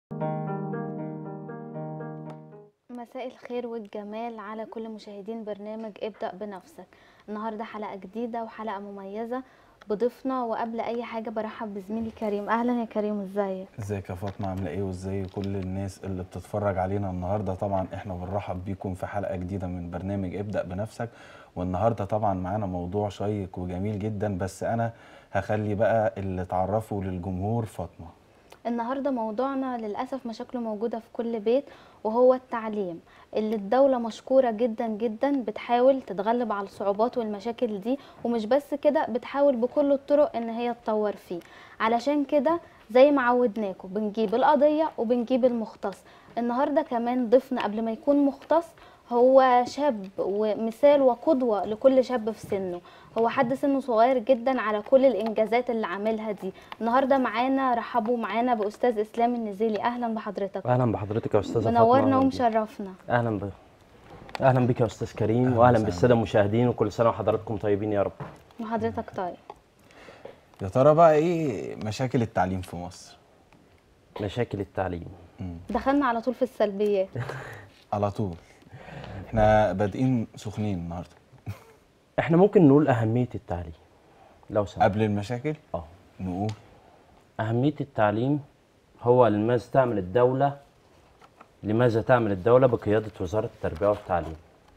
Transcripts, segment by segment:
مساء الخير والجمال على كل مشاهدين برنامج ابدأ بنفسك النهاردة حلقة جديدة وحلقة مميزة بضيفنا وقبل أي حاجة برحب بزميلي كريم أهلا يا كريم ازيك ازيك يا فاطمه عامله ايه وازاي كل الناس اللي بتتفرج علينا النهارده طبعا احنا بنرحب بيكم في حلقه جديده من برنامج ابدا بنفسك والنهارده طبعا معانا موضوع شيق وجميل جدا بس انا هخلي بقى اللي تعرفه للجمهور فاطمه النهاردة موضوعنا للأسف مشاكله موجودة في كل بيت وهو التعليم اللي الدولة مشكورة جدا جدا بتحاول تتغلب على الصعوبات والمشاكل دي ومش بس كده بتحاول بكل الطرق ان هي تطور فيه علشان كده زي ما عودناكم بنجيب القضية وبنجيب المختص النهاردة كمان ضيفنا قبل ما يكون مختص هو شاب ومثال وقدوة لكل شاب في سنه هو حد سنه صغير جدا على كل الإنجازات اللي عاملها دي النهاردة معانا رحبوا معانا بأستاذ إسلام النزيلي أهلا بحضرتك اهلا بحضرتك يا استاذه فاطمه منورنا أهلاً بيك. ومشرفنا اهلا ب... اهلا بك يا استاذ كريم أهلاً واهلا وسهلاً. بالساده المشاهدين وكل سنه وحضراتكم طيبين يا رب وحضرتك طيب يا ترى بقى ايه مشاكل التعليم في مصر مشاكل التعليم دخلنا على طول في السلبيات على طول احنا بادئين سخنين النهارده احنا ممكن نقول اهميه التعليم لو سمحت قبل المشاكل اه نقول اهميه التعليم هو لماذا تعمل الدوله لماذا تعمل الدوله بقياده وزاره التربيه والتعليم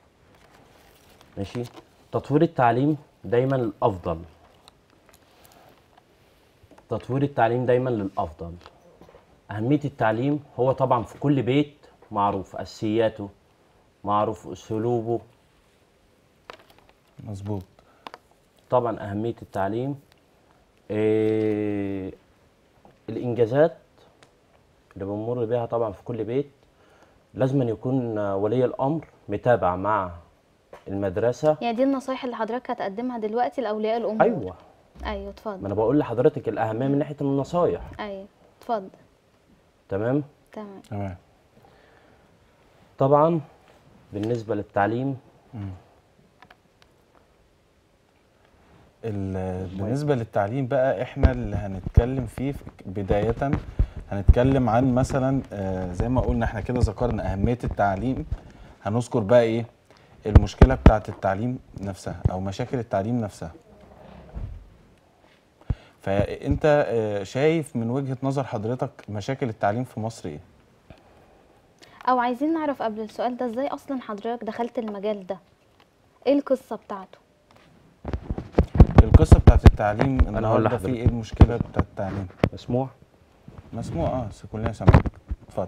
ماشي تطوير التعليم دايما للافضل تطوير التعليم دايما للافضل اهميه التعليم هو طبعا في كل بيت معروف اساسياته معروف اسلوبه مظبوط طبعا أهمية التعليم إيه الإنجازات اللي بنمر بيها طبعا في كل بيت لازم أن يكون ولي الأمر متابع مع المدرسة يعني دي النصايح اللي حضرتك هتقدمها دلوقتي لأولياء الأمور أيوة أيوة ما اتفضل أنا بقول لحضرتك الأهمية من ناحية النصايح أيوة اتفضل تمام تمام تمام طبعا بالنسبة للتعليم ال- بالنسبة للتعليم بقى احنا اللي هنتكلم فيه في- بداية هنتكلم عن مثلا آه، زي ما قلنا احنا كده ذكرنا أهمية التعليم هنذكر بقى ايه المشكلة بتاعة التعليم نفسها أو مشاكل التعليم نفسها فأنت آه، شايف من وجهة نظر حضرتك مشاكل التعليم في مصر ايه؟ أو عايزين نعرف قبل السؤال ده ازاي أصلا حضرتك دخلت المجال ده ايه القصة بتاعته القصة بتاعة التعليم هقول النهارده في لحضرتك. ايه المشكلة بتاعة التعليم؟ مسموع مسموع اه بس كلنا سامعين اتفضل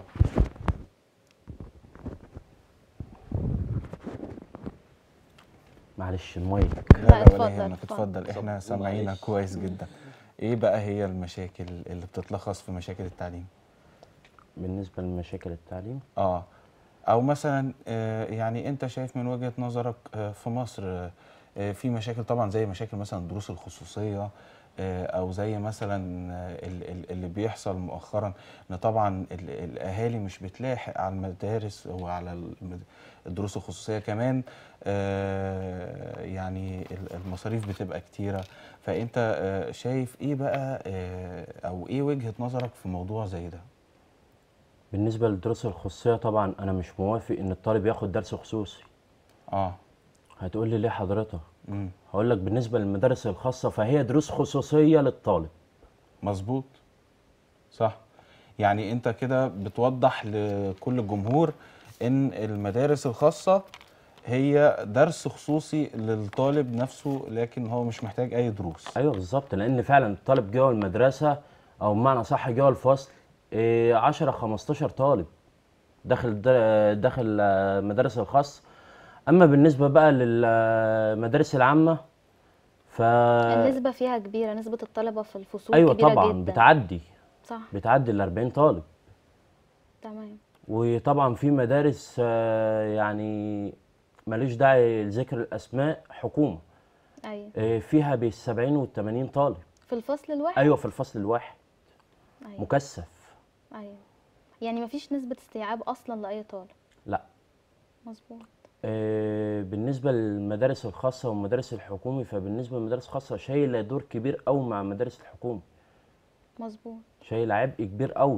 معلش المايك لا لا، لا اتفضل، ولا يهمك اتفضل. اتفضل احنا اتفضل، سامعينك معلش. كويس جدا ايه بقى هي المشاكل اللي بتتلخص في مشاكل التعليم بالنسبة لمشاكل التعليم اه او مثلا آه يعني انت شايف من وجهة نظرك آه في مصر آه آه، في مشاكل طبعا زي مشاكل مثلا الدروس الخصوصية آه او زي مثلا آه، ال- ال- اللي بيحصل مؤخرا ان طبعا ال- الاهالي مش بتلاحق على المدارس وعلى المد- الدروس الخصوصية كمان آه يعني ال- المصاريف بتبقى كتيرة فانت آه شايف ايه بقى آه او ايه وجهة نظرك في موضوع زي ده بالنسبة للدروس الخصوصية طبعا أنا مش موافق إن الطالب ياخد درس خصوصي اه هتقول لي ليه حضرتك امم هقول لك بالنسبه للمدارس الخاصه فهي دروس خصوصيه للطالب مظبوط صح يعني انت كده بتوضح لكل الجمهور ان المدارس الخاصة هي درس خصوصي للطالب نفسه لكن هو مش محتاج اي دروس ايوه بالظبط لان فعلا الطالب جوه المدرسه او بمعنى صح جوه الفصل إيه، 10 15 طالب داخل در- داخل آه، المدارس الخاص اما بالنسبه بقى للمدارس العامه ف النسبة فيها كبيرة نسبة الطلبة في الفصول ايوه كبيرة طبعا جدا بتعدي صح بتعدي ال 40 طالب تمام وطبعا في مدارس آه، يعني ماليش داعي لذكر الاسماء حكومه ايوه آه، فيها بال 70 وال 80 طالب في الفصل الواحد ايوه في الفصل الواحد ايوه مكثف ايوه يعني مفيش نسبة استيعاب اصلا لأي طالب لا مظبوط آه، بالنسبه للمدارس الخاصه والمدارس الحكومي فبالنسبه للمدارس الخاصه شايله دور كبير قوي مع المدارس الحكومي مظبوط شايله عبء كبير قوي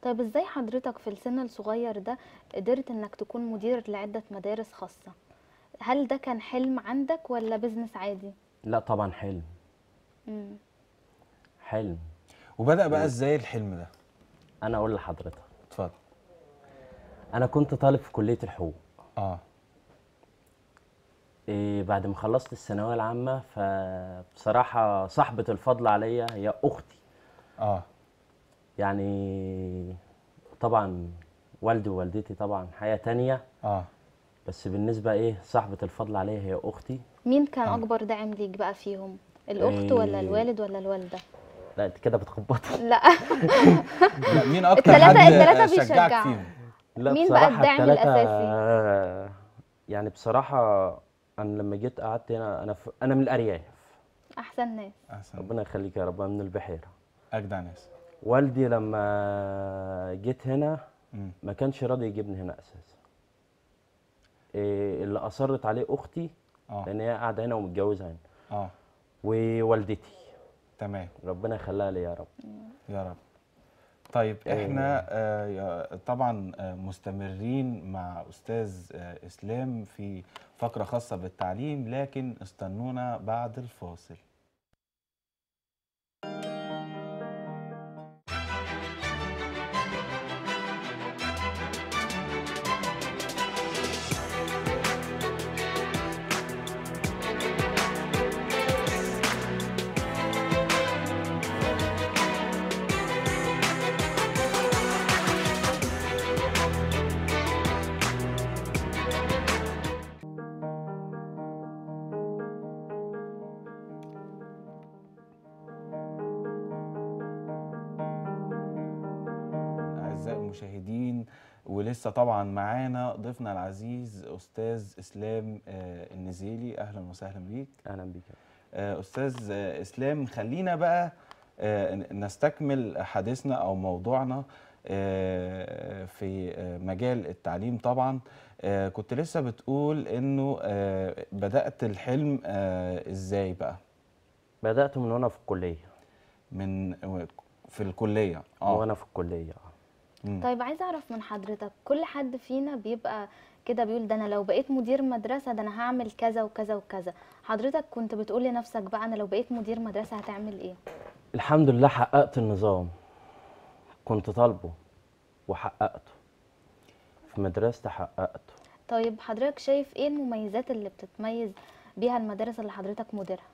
طيب ازاي حضرتك في السن الصغير ده قدرت انك تكون مدير لعدة مدارس خاصة هل ده كان حلم عندك ولا بيزنس عادي لا طبعا حلم مم. حلم وبدأ بقى ازاي الحلم ده انا اقول لحضرتك اتفضل انا كنت طالب في كليه الحقوق اه إيه بعد ما خلصت الثانويه العامه فبصراحه صاحبه الفضل عليا هي اختي اه يعني طبعا والدي ووالدتي طبعا حياه تانية اه بس بالنسبه ايه صاحبه الفضل عليا هي اختي مين كان آه. اكبر داعم ليك بقى فيهم الاخت ولا إيه. الوالد ولا الوالدة لا انت كده بتخبطي لا لا مين اكتر التلاتة- حد التلاتة شجعك بيشجعوا. فيهم لا مين بقى بصراحة الداعم التلاتة- الأساسي؟ يعني بصراحة أنا لما جيت قعدت هنا أنا ف... أنا من الأرياف احسن ناس احسن ربنا يخليك يا رب أنا من البحيرة اجدع ناس والدي لما جيت هنا مم. ما كانش راضي يجيبني هنا أساسا إيه اللي أصرت عليه أختي اه لأن هي قاعدة هنا ومتجوزة هنا اه ووالدتي تمام ربنا يخليها لي يا رب يا رب طيب احنا آه يا- طبعا آه مستمرين مع استاذ آه اسلام في فقره خاصه بالتعليم لكن استنونا بعد الفاصل أعزائي المشاهدين ولسه طبعا معانا ضيفنا العزيز أستاذ إسلام آه، النزيلي أهلا وسهلا بيك أهلا بك آه، أستاذ آه، إسلام خلينا بقى آه، ن- نستكمل حديثنا أو موضوعنا آه، في آه، مجال التعليم طبعا آه، كنت لسه بتقول إنه آه، بدأت الحلم آه، إزاي بقى بدأت من وأنا في الكلية من في الكلية اه وأنا في الكلية مم. طيب عايزه اعرف من حضرتك كل حد فينا بيبقى كده بيقول ده انا لو بقيت مدير مدرسه ده انا هعمل كذا وكذا وكذا حضرتك كنت بتقول لنفسك بقى انا لو بقيت مدير مدرسه هتعمل ايه الحمد لله حققت النظام كنت طالبه وحققته في مدرستي حققته طيب حضرتك شايف ايه المميزات اللي بتتميز بيها المدارس اللي حضرتك مديرها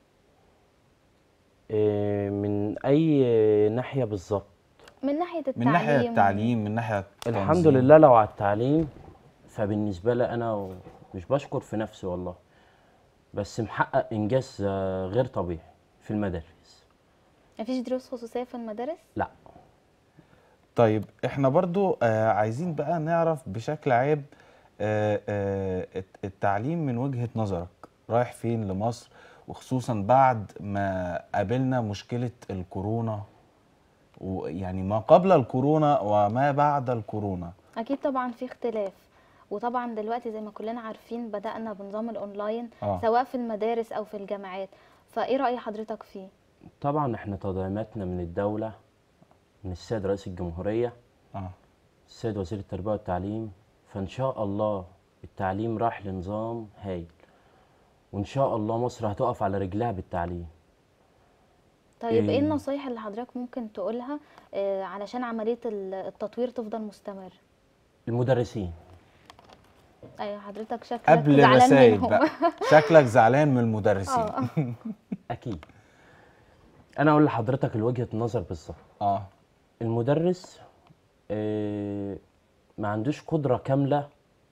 إيه، من اي ناحيه بالظبط من ناحيه التعليم من ناحية التعليم من ناحية الحمد التنظيم. لله لو على التعليم فبالنسبه لي انا مش بشكر في نفسي والله بس محقق انجاز آه، غير طبيعي في المدارس مفيش دروس خصوصيه في المدارس لا طيب احنا برضو آه عايزين بقى نعرف بشكل عام آه آه الت- التعليم من وجهة نظرك رايح فين لمصر وخصوصا بعد ما قابلنا مشكلة الكورونا ويعني ما قبل الكورونا وما بعد الكورونا اكيد طبعا في اختلاف وطبعا دلوقتي زي ما كلنا عارفين بدأنا بنظام الاونلاين آه. سواء في المدارس او في الجامعات فايه رأي حضرتك فيه طبعا احنا تدعيماتنا من الدوله من السيد رئيس الجمهوريه اه السيد وزير التربيه والتعليم فان شاء الله التعليم راح لنظام هايل وان شاء الله مصر هتقف على رجلها بالتعليم طيب ايه إيه. النصايح اللي حضرتك ممكن تقولها آه، علشان عملية ال- التطوير تفضل مستمر المدرسين ايوه حضرتك شكلك قبل زعلان الرسائل منهم بقى شكلك زعلان من المدرسين اه اكيد انا اقول لحضرتك الوجهه نظر بالظبط اه المدرس آه، ما عندوش قدره كامله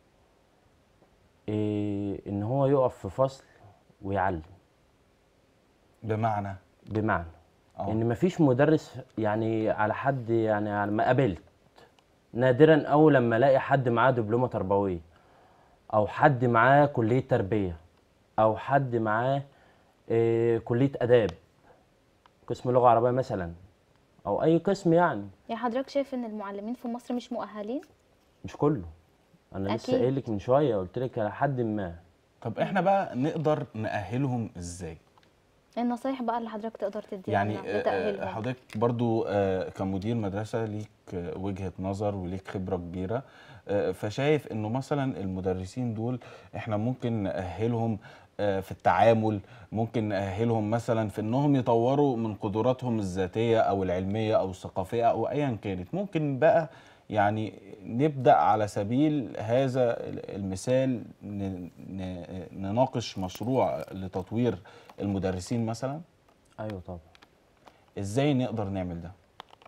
آه، ان هو يقف في فصل ويعلم بمعنى بمعنى اه ان مفيش مدرس يعني على حد يعني على ما قابلت نادرا أوي لما الاقي حد معاه دبلومه تربويه او حد معاه كليه تربيه او حد معاه آه، كليه اداب قسم لغه عربيه مثلا او اي قسم يعني يعني حضرتك شايف ان المعلمين في مصر مش مؤهلين مش كله انا لسه أكيد. قايل لك من شويه قلت لك على حد ما طب احنا بقى نقدر نأهلهم ازاي النصايح بقى اللي حضرتك تقدر تديها يعني لنا آه، آه، لتأهيلهم حضرتك برضو آه، كمدير مدرسة ليك آه، وجهة نظر وليك خبرة كبيرة آه، فشايف انه مثلا المدرسين دول احنا ممكن نأهلهم آه، في التعامل ممكن نأهلهم مثلا في انهم يطوروا من قدراتهم الذاتية او العلمية او الثقافية او ايا كانت ممكن بقى يعني نبدأ على سبيل هذا المثال ن- ن- نناقش مشروع لتطوير المدرسين مثلا ايوه طبعا ازاي نقدر نعمل ده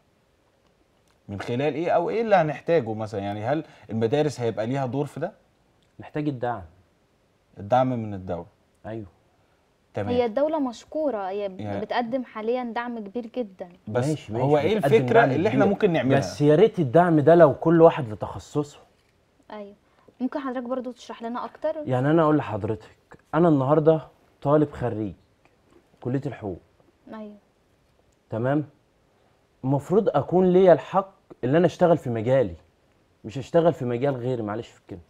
من خلال ايه او ايه اللي هنحتاجه مثلا يعني هل المدارس هيبقى ليها دور في ده محتاج الدعم الدعم من الدولة ايوه تمام هي الدولة مشكورة هي ب- يعني- بتقدم حاليا دعم كبير جدا بس ماشي ماشي هو ايه بتقدم الفكرة دعم اللي احنا كبير. ممكن نعملها بس يا ريت الدعم ده لو كل واحد لتخصصه ايوه ممكن حضرتك برضو تشرح لنا اكتر يعني انا اقول لحضرتك انا النهارده طالب خريج كليه الحقوق ايوه تمام المفروض اكون ليا الحق ان انا اشتغل في مجالي مش اشتغل في مجال غيري معلش في الكلمه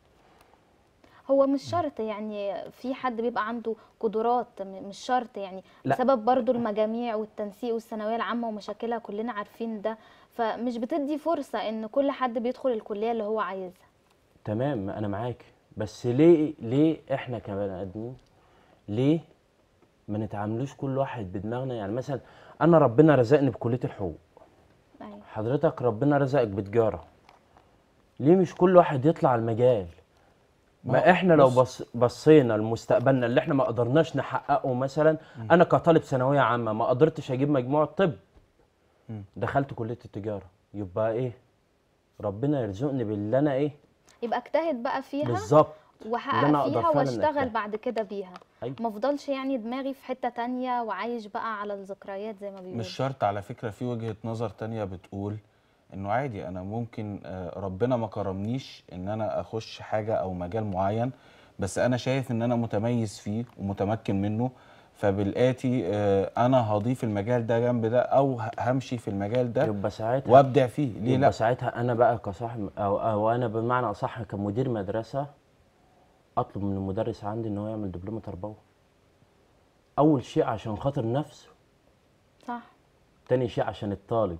هو مش شرط يعني في حد بيبقى عنده قدرات م- مش شرط يعني لا. بسبب برضو المجاميع والتنسيق والثانويه العامه ومشاكلها كلنا عارفين ده فمش بتدي فرصه ان كل حد بيدخل الكليه اللي هو عايزها تمام انا معاك بس ليه ليه احنا كبني ادمين ليه ما نتعاملوش كل واحد بدماغنا يعني مثلا انا ربنا رزقني بكليه الحقوق ايوه حضرتك ربنا رزقك بتجاره ليه مش كل واحد يطلع المجال ما ما هو احنا لو بص- بص بصينا لمستقبلنا اللي احنا ما قدرناش نحققه مثلا انا كطالب ثانويه عامه ما قدرتش اجيب مجموع طب مم. دخلت كليه التجاره يبقى ايه ربنا يرزقني باللي انا ايه يبقى اجتهد بقى فيها بالظبط اللي أنا واحقق أقدر فيها فعلاً واشتغل أجتهد. بعد كده بيها أيوة. ما افضلش يعني دماغي في حته تانية وعايش بقى على الذكريات زي ما بيقولوا مش شرط على فكرة في وجهة نظر تانية بتقول انه عادي انا ممكن آه، ربنا ما كرمنيش ان انا اخش حاجة او مجال معين بس انا شايف ان انا متميز فيه ومتمكن منه فبالآتي آه، انا هضيف المجال ده جنب ده او ه- همشي في المجال ده يبقى ساعتها وابدع فيه ليه يبقى لا ساعتها انا بقى كصاحب او, أو انا بمعنى اصح كمدير مدرسه اطلب من المدرس عندي ان هو يعمل دبلومه تربوي اول شيء عشان خاطر نفسه صح تاني شيء عشان الطالب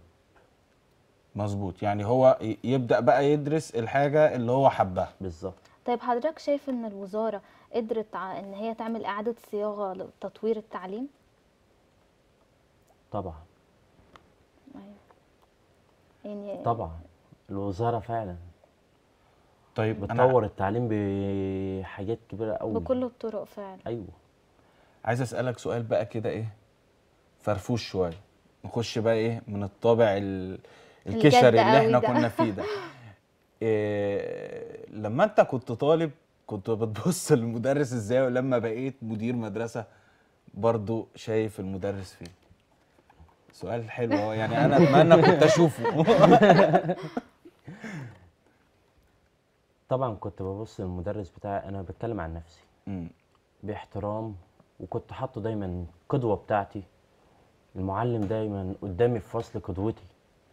مظبوط يعني هو ي- يبدأ بقى يدرس الحاجة اللي هو حبها بالظبط طيب حضرتك شايف ان الوزاره قدرت ع- ان هي تعمل اعاده صياغه لتطوير التعليم طبعا أيوة. يعني طبعا الوزاره فعلا طيب أنا بتطور التعليم بحاجات كبيره قوي بكل الطرق فعلا ايوه عايز اسالك سؤال بقى كده ايه فرفوش شويه نخش بقى ايه من الطابع ال- الجد الكشري اللي قوي احنا ده. كنا فيه ده إيه لما انت كنت طالب كنت بتبص للمدرس ازاي ولما بقيت مدير مدرسه برضو شايف المدرس فين سؤال حلو اهو يعني انا اتمنى كنت اشوفه طبعا كنت ببص للمدرس بتاعي انا بتكلم عن نفسي مم. باحترام وكنت حاطه دايما قدوة بتاعتي المعلم دايما قدامي في فصل قدوتي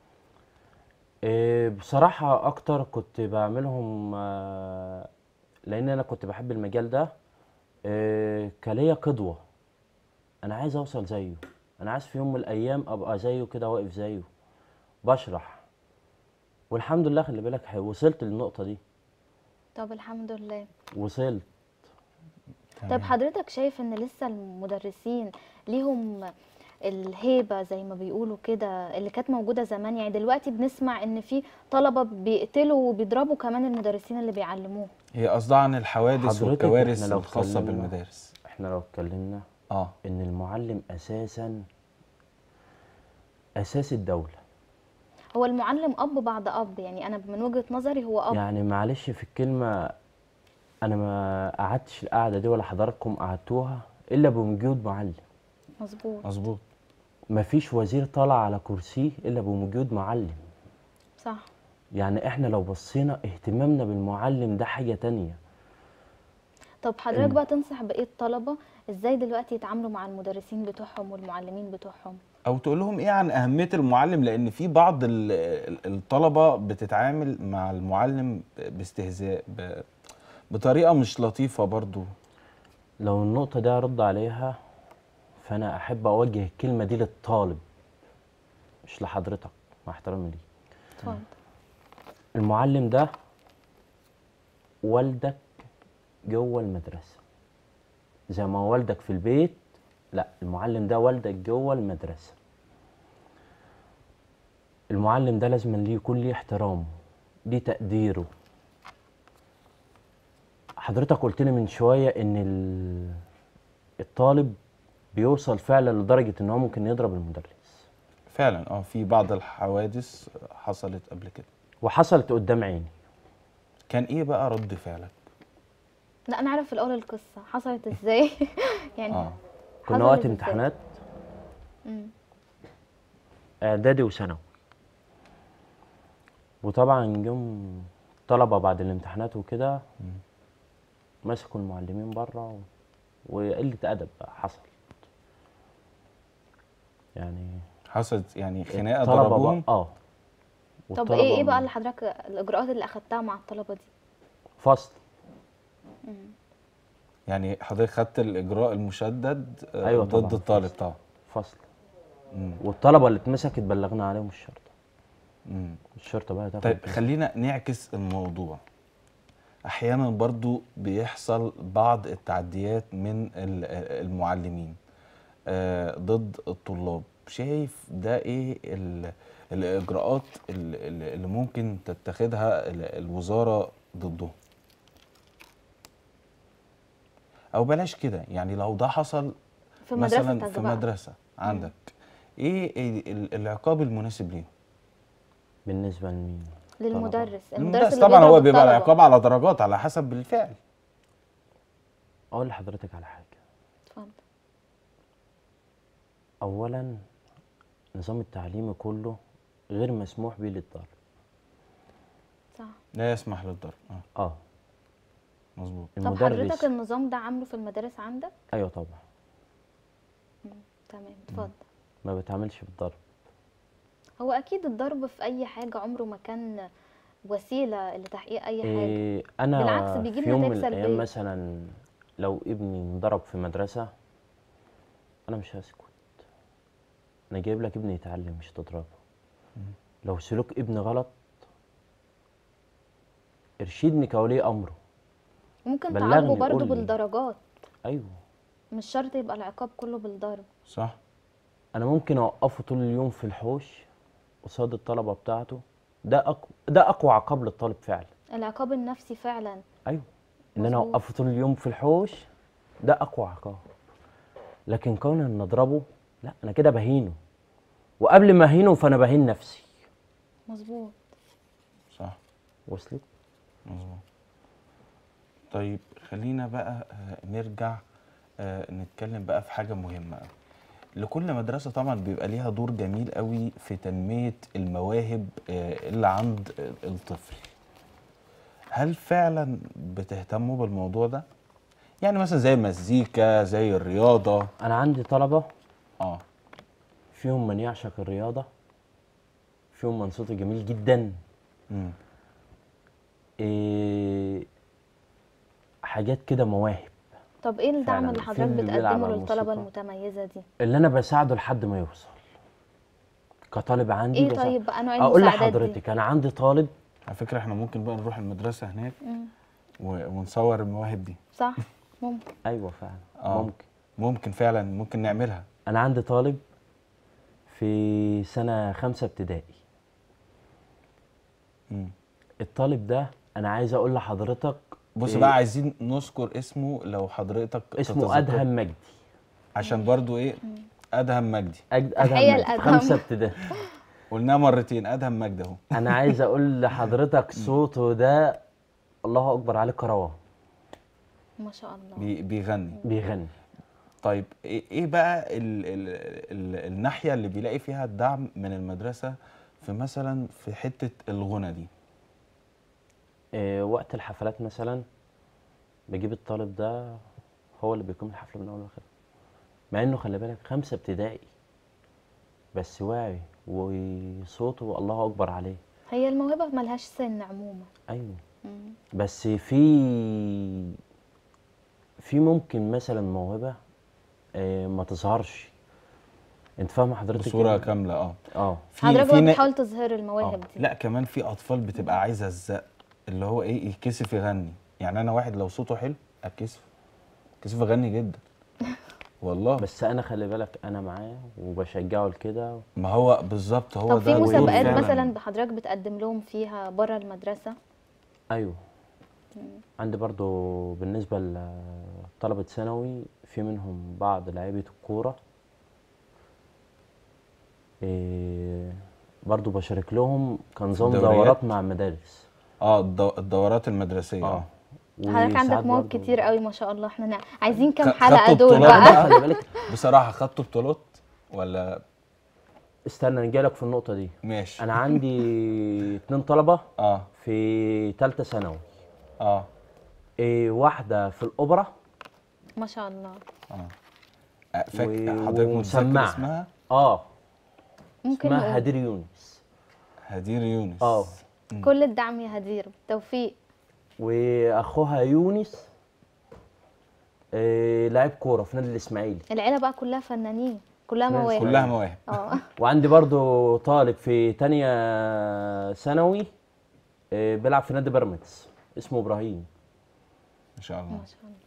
إيه، بصراحة أكتر كنت بعملهم آه، لأن أنا كنت بحب المجال ده إيه، كليا قدوة أنا عايز أوصل زيه أنا عايز في يوم من الأيام أبقى زيه كده واقف زيه بشرح والحمد لله خلي بالك وصلت للنقطة دي طب الحمد لله وصلت طيب حضرتك شايف ان لسه المدرسين ليهم الهيبة زي ما بيقولوا كده اللي كانت موجودة زمان يعني دلوقتي بنسمع ان في طلبة بيقتلوا وبيضربوا كمان المدرسين اللي بيعلموه هي قصدها عن الحوادث حضرتك والكوارث إحنا لو الخاصه اتكلمنا- بالمدارس احنا لو اتكلمنا اه ان المعلم اساسا اساس الدوله هو المعلم اب بعد اب يعني انا من وجهة نظري هو اب يعني معلش في الكلمه انا ما قعدتش القعده دي ولا حضراتكم قعدتوها الا بوجود معلم مظبوط مظبوط مفيش وزير طالع على كرسيه الا بوجود معلم صح يعني احنا لو بصينا اهتمامنا بالمعلم ده حاجه تانية طب حضرتك بقى تنصح بايه الطلبة ازاي دلوقتي يتعاملوا مع المدرسين بتوعهم والمعلمين بتوعهم او تقول لهم ايه عن اهميه المعلم لان في بعض ال- ال- الطلبه بتتعامل مع المعلم باستهزاء ب- بطريقه مش لطيفه برضو لو النقطه دي ارد عليها فانا احب اوجه الكلمه دي للطالب مش لحضرتك مع احترامي ليك اتفضل المعلم ده والدك جوه المدرسة زي ما هو والدك في البيت لا المعلم ده والدك جوه المدرسة المعلم ده لازم ليه يكون ليه احترامه ليه تقديره حضرتك قلت لي من شوية ان ال- الطالب بيوصل فعلا لدرجة ان هو ممكن يضرب المدرس فعلا اه في بعض الحوادث حصلت قبل كده وحصلت قدام عيني كان ايه بقى رد فعلك لا نعرف في الاول القصه حصلت ازاي يعني اه كنا حصلت وقت إزاي؟ امتحانات مم. اعدادي وثانوي وطبعا جم طلبه بعد الامتحانات وكده مسكوا المعلمين بره و... وقله ادب بقى حصل يعني حصلت يعني خناقه الطلبة ضربوهم بقى اه طب والطلبة ايه ايه بقى م- اللي حضرتك الاجراءات اللي اخدتها مع الطلبه دي فصل يعني حضرتك خدت الاجراء المشدد آه، أيوة ضد طبعاً، الطالب فصل. طبعا فصل مم. والطلبه اللي اتمسكت بلغنا عليهم الشرطه مم. الشرطه بقى تاخد طيب خلينا نعكس الموضوع احيانا برضو بيحصل بعض التعديات من ال- المعلمين آه، ضد الطلاب شايف ده ايه ال- الاجراءات ال- ال- اللي ممكن تتخذها ال- الوزارة ضدهم او بلاش كده يعني لو ده حصل في مدرستك مثلا في بقى. مدرسة عندك ايه ال- العقاب المناسب ليهم بالنسبه لمين للمدرس المدرس اللي طبعا هو بيضرب بيبقى الطلبة. العقاب على درجات على حسب الفعل اقول لحضرتك على حاجه اتفضل اولا نظام التعليمي كله غير مسموح بيه للطالب صح لا يسمح للضرب اه اه مظبوط طب المدرس حضرتك النظام ده عامله في المدارس عندك ايوه طبعا تمام اتفضل ما بتعملش بالضرب هو اكيد الضرب في اي حاجه عمره ما كان وسيله لتحقيق اي حاجه إيه انا بالعكس بيجيب في يوم من نتائج الايام سلبية. مثلا لو ابني انضرب في مدرسه انا مش هسكت انا جايب لك ابني يتعلم مش تضربه لو سلوك ابني غلط ارشدني كولي امره ممكن بلغني، تعاقبه برضه قول لي. بالدرجات ايوه مش شرط يبقى العقاب كله بالضرب صح انا ممكن اوقفه طول اليوم في الحوش قصاد الطلبه بتاعته ده أقوى ده اقوى عقاب للطالب فعلا العقاب النفسي فعلا ايوه ان انا مظبوط. اوقفه طول اليوم في الحوش ده اقوى عقاب لكن كون ان اضربه لا انا كده بهينه وقبل ما اهينه فانا بهين نفسي مظبوط صح وصلت مظبوط طيب خلينا بقى آه، نرجع آه، نتكلم بقى في حاجة مهمة أوي. لكل مدرسة طبعا بيبقى ليها دور جميل قوي في تنمية المواهب آه، اللي عند الطفل هل فعلا بتهتموا بالموضوع ده؟ يعني مثلا زي المزيكا زي الرياضة انا عندي طلبه اه فيهم من يعشق الرياضه فيهم من صوته جميل جدا مم. إيه حاجات كده مواهب طب ايه الدعم فعلاً. اللي في حضرتك اللي بيلعب بتقدمه على للطلبه الموسيقى. المتميزه دي اللي انا بساعده لحد ما يوصل كطالب عندي ايه بساعد- طيب بقى انواع اقول المساعدات دي لحضرتك انا عندي طالب على فكرة احنا ممكن بقى نروح المدرسة هناك مم. و- ونصور المواهب دي صح ممكن ايوه فعلا آه. ممكن ممكن فعلا ممكن نعملها انا عندي طالب في سنه خمسة ابتدائي مم. الطالب ده انا عايز اقول لحضرتك بص إيه، بقى عايزين نذكر اسمه لو حضرتك اسمه تتذكر. ادهم مجدي عشان برضو ايه ادهم مجدي أج- تحية ادهم مجدي لأدهم. خمسة ابتدائي قلناه مرتين ادهم مجدي اهو انا عايز اقول لحضرتك صوته ده الله اكبر عليه كروان ما شاء الله بي- بيغني بيغني طيب ايه إيه بقى ال ال ال الناحيه اللي بيلاقي فيها الدعم من المدرسه في مثلا في حته الغنى دي إيه وقت الحفلات مثلا بجيب الطالب ده هو اللي بيقيم الحفله من اول لاخر مع انه خلي بالك خمسه ابتدائي بس واعي وصوته الله اكبر عليه هي الموهبه ملهاش سن عموما ايوه مم. بس في في ممكن مثلا موهبه آه، ما تظهرش انت فاهم حضرتك بصوره إيه؟ كامله اه اه في حضرتك في بقى نا- بتحاول تظهر آه. المواهب دي لا كمان في اطفال بتبقى عايزه الزق اللي هو ايه يتكسف يغني يعني انا واحد لو صوته حلو اتكسف اتكسف اغني جدا والله بس انا خلي بالك انا معاه وبشجعه لكده ما هو بالظبط هو طب ده في الدور مسابقات فعلاً. مثلا حضرتك بتقدم لهم فيها بره المدرسه ايوه عندي برضو بالنسبه لطلبه ثانوي في منهم بعض لعيبه الكوره إيه برضو بشارك لهم كنظام الدوريات؟ دورات مع مدارس اه الدو- الدورات المدرسيه اه اه حضرتك عندك وساعات مواهب برضو- كتير قوي ما شاء الله احنا نع- عايزين كام خ- حلقه خدتوا دول بطولات بقى بقى؟ خلي بالك بصراحه خدتوا بطولات ولا استنى نجيلك في النقطه دي ماشي انا عندي اتنين طلبه اه في ثالثه ثانوي اه إيه واحده في الاوبرا ما شاء الله آه، فاكر و- حضرتك متذكر ومسمعة. اسمها اه ممكن اسمها نقول هدير يونس هدير يونس اه كل الدعم يا هدير بالتوفيق واخوها يونس إيه لاعب كوره في نادي الاسماعيلي العيله بقى كلها فنانين كلها ناس مواهب كلها مواهب اه وعندي برضو طالب في تانية ثانوي إيه بيلعب في نادي بيراميدز اسمه ابراهيم ان شاء الله ما شاء الله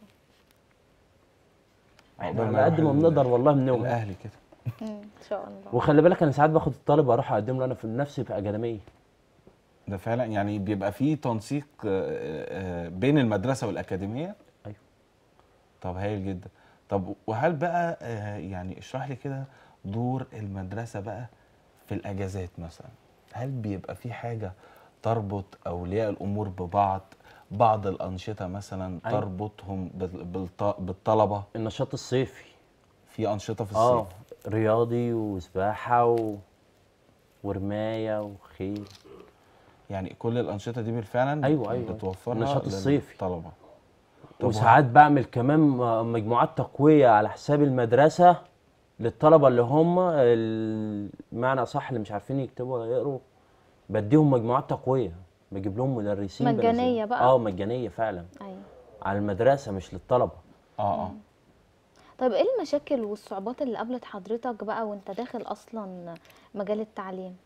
احنا عقبال ما على قد ما يروح بنقدر والله بنوهم الاهلي كده مم، ان شاء الله وخلي بالك انا ساعات باخد الطالب اروح اقدم له انا في نفسي في اكاديميه ده فعلا يعني بيبقى فيه تنسيق آه، آه، بين المدرسه والاكاديميه ايوه طب هايل جدا طب وهل بقى آه، يعني اشرح لي كده دور المدرسه بقى في الاجازات مثلا هل بيبقى في حاجه تربط اولياء الامور ببعض بعض الانشطه مثلا أيوة. تربطهم بال- بالط- بالطلبه النشاط الصيفي في انشطه في اه الصيف رياضي وسباحه و... ورمايه وخيل يعني كل الانشطه دي بالفعل أيوة، أيوة. بتوفرها النشاط الصيفي. للطلبه طب وساعات بعمل كمان م- مجموعات تقويه على حساب المدرسه للطلبه اللي هم المعنى صح اللي مش عارفين يكتبوا ولا يقروا بديهم مجموعات تقويه بجيب لهم مدرسين مجانية بنزل- بقى؟ اه مجانيه فعلا ايوه على المدرسه مش للطلبه اه اه طيب ايه المشاكل والصعوبات اللي قابلت حضرتك بقى وانت داخل اصلا مجال التعليم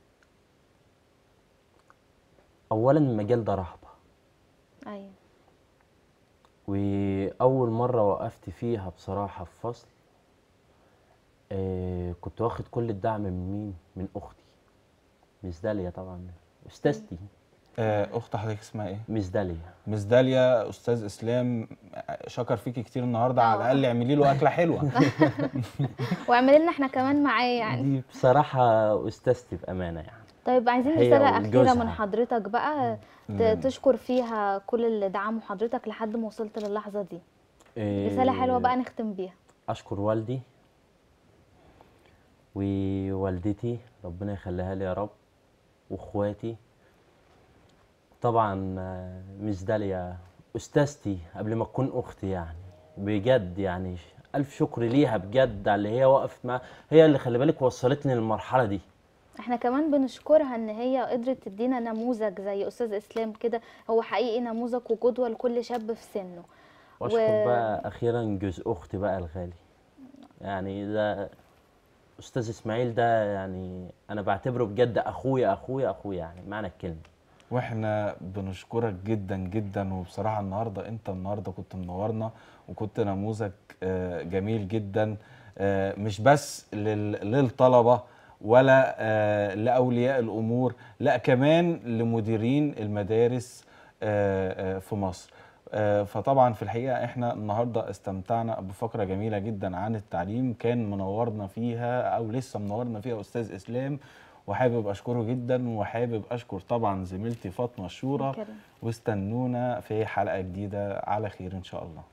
اولا المجال ده رهبه ايوه واول مره وقفت فيها بصراحه في فصل آه كنت واخد كل الدعم من مين من اختي مس داليا طبعا استاذتي آه، اخت حضرتك اسمها ايه مس داليا مس داليا استاذ اسلام شكر فيكي كتير النهارده على آه. الاقل اعملي له اكله حلوه واعمل لنا احنا كمان معاه يعني دي بصراحه استاذتي بامانه يعني طيب عايزين هي رسالة أخيرة وجوزها. من حضرتك بقى ت- تشكر فيها كل اللي دعموا حضرتك لحد ما وصلت للحظة دي آه، رسالة حلوة بقى نختم بيها اشكر والدي ووالدتي ربنا يخليها لي يا رب واخواتي طبعا آه، مس داليا استاذتي قبل ما تكون اختي يعني بجد يعني ش- الف شكر ليها بجد على اللي هي وقفت معاها هي اللي خلي بالك وصلتني للمرحله دي احنا كمان بنشكرها ان هي قدرت تدينا نموذج زي استاذ اسلام كده هو حقيقي نموذج وقدوة لكل شاب في سنه واشكر و- بقى اخيرا جوز اختي بقى الغالي يعني ده استاذ اسماعيل ده يعني انا بعتبره بجد اخويا اخويا اخويا يعني معنى الكلمه واحنا بنشكرك جدا جدا وبصراحه النهارده انت النهارده كنت منورنا وكنت نموذج آه، جميل جدا آه، مش بس لل- للطلبه ولا آه، لاولياء الامور لا كمان لمديرين المدارس آه، آه، في مصر آه، فطبعا في الحقيقه احنا النهارده استمتعنا بفقره جميله جدا عن التعليم كان منورنا فيها او لسه منورنا فيها استاذ اسلام وحابب اشكره جدا وحابب اشكر طبعا زميلتي فاطمه الشورى كريم. واستنونا في حلقه جديده على خير ان شاء الله